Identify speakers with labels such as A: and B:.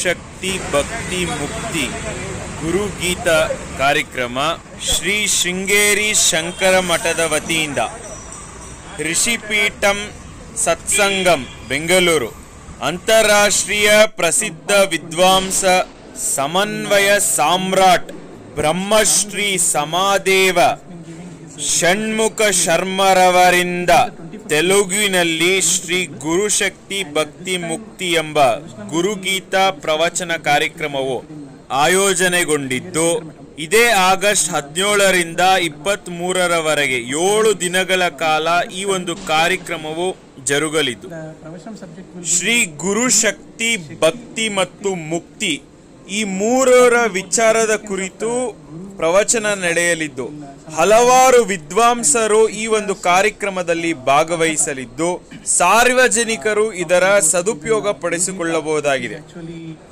A: ಗುರುಶಕ್ತಿ ಭಕ್ತಿ ಮುಕ್ತಿ ಗುರುಗೀತ ಕಾರ್ಯಕ್ರಮ ಶ್ರೀ ಶೃಂಗೇರಿ ಶಂಕರ ಮಠದ ವತಿಯಿಂದ ಋಷಿಪೀಠಂ ಸತ್ಸಂಗಂ ಬೆಂಗಳೂರು ಅಂತಾರಾಷ್ಟ್ರೀಯ ಪ್ರಸಿದ್ಧ ವಿದ್ವಾಂಸ ಸಮನ್ವಯ ಸಾಮ್ರಾಟ್ ಬ್ರಹ್ಮಶ್ರೀ ಸಮಾದೇವ ಷಣ್ಮುಖ ಶರ್ಮರವರಿಂದ ತೆಲುಗಿನಲ್ಲಿ ಶ್ರೀ ಗುರುಶಕ್ತಿ ಭಕ್ತಿ ಮುಕ್ತಿ ಎಂಬ ಗುರುಗೀತ ಪ್ರವಚನ ಕಾರ್ಯಕ್ರಮವು ಆಯೋಜನೆಗೊಂಡಿದ್ದು ಇದೇ ಆಗಸ್ಟ್ ಹದಿನೇಳರಿಂದ ಇಪ್ಪತ್ತ್ ಮೂರರವರೆಗೆ ಏಳು ದಿನಗಳ ಕಾಲ ಈ ಒಂದು ಕಾರ್ಯಕ್ರಮವು ಜರುಗಲಿದ್ದು ಶ್ರೀ ಗುರುಶಕ್ತಿ ಭಕ್ತಿ ಮತ್ತು ಮುಕ್ತಿ ಈ ಮೂರರ ವಿಚಾರದ ಕುರಿತು ಪ್ರವಚನ ನಡೆಯಲಿದ್ದು ಹಲವಾರು ವಿದ್ವಾಂಸರು ಈ ಒಂದು ಕಾರ್ಯಕ್ರಮದಲ್ಲಿ ಭಾಗವಹಿಸಲಿದ್ದು ಸಾರ್ವಜನಿಕರು ಇದರ ಸದುಪಯೋಗ ಪಡಿಸಿಕೊಳ್ಳಬಹುದಾಗಿದೆ